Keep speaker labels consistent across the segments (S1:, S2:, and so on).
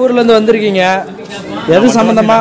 S1: ஊர்லேருந்து வந்திருக்கீங்க எது சம்மந்தமா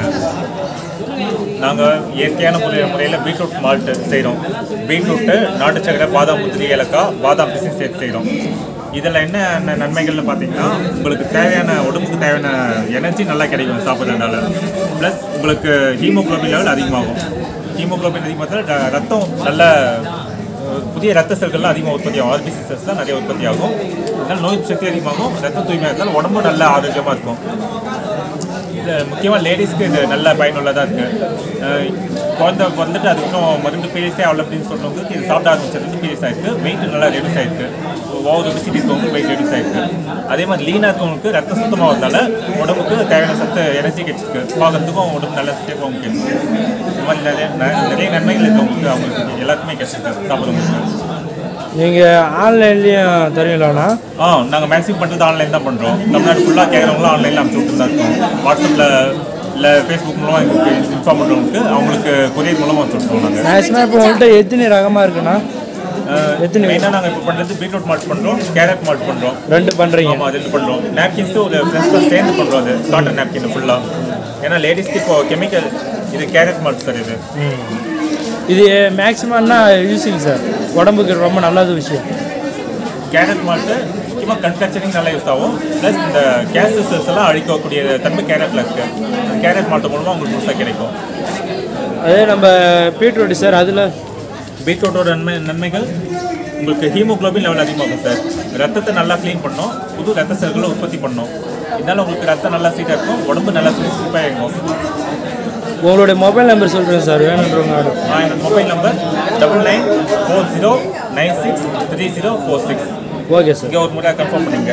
S2: நாங்கள் இயற்கையான முறை முறையில் பீட்ரூட் மால்ட் செய்கிறோம் பீட்ரூட்டு நாட்டு சக்கரை பாதாம் முந்திரி ஏலக்காய் பாதாம் பிசின் சேர்த்து செய்கிறோம் இதில் என்ன ந- நன்மைகள்னு பார்த்தீங்கன்னா உங்களுக்கு தேவையான உடம்புக்கு தேவையான எனர்ஜி நல்லா கிடைக்கும் சாப்பிட்றதுனால ப்ளஸ் உங்களுக்கு ஹீமோகுளோபின் லெவல் அதிகமாகும் ஹீமோகுளோபின் அதிகமாக ரத்தம் நல்ல அஹ், புதிய ரத்த செல்கள்லாம் அதிகமாக உற்பத்தி ஆகும் ஆர்பிசி செல்ஸ் தான் நிறைய உற்பத்தி ஆகும் அதனால் நோய் சக்தி அதிகமாகும் ரத்த தூய்மையாக இருந்தாலும் உடம்பும் நல்ல ஆரோக்கியமாக இருக்கும் இது முக்கியமாக லேடிஸ்க்கு இது நல்ல பயனுள்ளதாக இருக்குது குழந்தை வந்துட்டு அதுக்கப்புறம் மருந்து பீரியட்ஸே ஆகல அப்படின்னு சொல்கிறவங்களுக்கு இது சாப்பிட ஆரம்பிச்சதுக்கு பீரியட்ஸ் ஆயிருக்கு வெயிட் நல்லா ரெடியூஸ் ஆயிருக்கு ஓவர் ஒபிசிட்டி இருக்கவங்களுக்கு வெயிட் ரெடியூஸ் ஆயிருக்கு அதே மாதிரி லீனாக இருக்கவங்களுக்கு ரத்த சுத்தமாக வரதால உடம்புக்கு தேவையான சத்து எனர்ஜி கிடைச்சிருக்கு பார்க்கறதுக்கும் உடம்பு நல்ல ஸ்டேப்பாகவும் கிடைச்சிருக்கு இந்த மாதிரி நிறைய ந- நிறைய நன்மைகள் இருக்கவங்களுக்கு அவங்களுக்கு எல்லாத்துக்குமே கிடைச்சிருக்கு சாப்பிட்றவங்களுக்கு
S1: நீங்கள் ஆன்லைன்லேயும் தருவீங்களாண்ணா
S2: ஆ நாங்கள் மேக்ஸிமம் பண்ணுறது ஆன்லைன் தான் பண்ணுறோம் தமிழ்நாடு ஃபுல்லாக கேட்குறவங்களும் ஆன்லைனில் அனுப்பிச்சு விட்டு தான் இருக்கோம் வாட்ஸ்அப்பில் இல்லை ஃபேஸ்புக் மூலமாக எங்களுக்கு இன்ஃபார்ம் பண்ணுறவங்களுக்கு அவங்களுக்கு கொரியர் மூலமாக அனுப்பிச்சு விட்ருவோம் நாங்கள்
S1: மேக்ஸிமம் இப்போ உங்கள்கிட்ட எத்தனை ரகமாக இருக்குண்ணா எத்தனை
S2: மெயினாக நாங்கள் இப்போ பண்ணுறது பீட்ரூட் மால்ட் பண்ணுறோம் கேரட் மால்ட் பண்ணுறோம்
S1: ரெண்டு பண்ணுறீங்க
S2: ஆமாம் அது பண்ணுறோம் நாப்கின்ஸும் ஒரு ஃப்ரெண்ட்ஸில் சேர்ந்து பண்ணுறோம் அது காட்டன் நாப்கின் ஃபுல்லாக ஏன்னா லேடிஸ்க்கு இப்போ கெமிக்கல் இது கேரட் மால்ட் சார் இது
S1: இது மேக்ஸிமம்னா யூஸிங் சார் உடம்புக்கு ரொம்ப நல்லது விஷயம்
S2: கேரட் மால்ட்டு முக்கியமாக கன்ஸ்ட்ரக்சரிங் நல்லா யூஸ் ஆகும் ப்ளஸ் இந்த கேன்சர்ஸ் எல்லாம் அழிக்கக்கூடிய தன்மை கேரட்டில் இருக்குது கேரட் மால்ட்டு மூலமாக உங்களுக்கு முழுசாக கிடைக்கும்
S1: அதே நம்ம பீட்ரூட் சார் அதில்
S2: பீட்ரூட்டோட நன்மை நன்மைகள் உங்களுக்கு ஹீமோகுளோபின் லெவல் அதிகமாகும் சார் ரத்தத்தை நல்லா க்ளீன் பண்ணும் புது ரத்த செல்களை உற்பத்தி பண்ணும் இதனால உங்களுக்கு ரத்தம் நல்லா சீட்டாக இருக்கும் உடம்பு நல்லா சுறுசுறுப்பாக இருக்கும்
S1: உங்களுடைய மொபைல் நம்பர் சொல்கிறேன் சார் வேணுன்றவங்க ஆர்டர்
S2: நான் என்னோட mobile number double nine four zero nine six three zero four six
S1: okay sir
S2: இங்கே ஒரு முறை கன்ஃபார்ம் பண்ணுங்க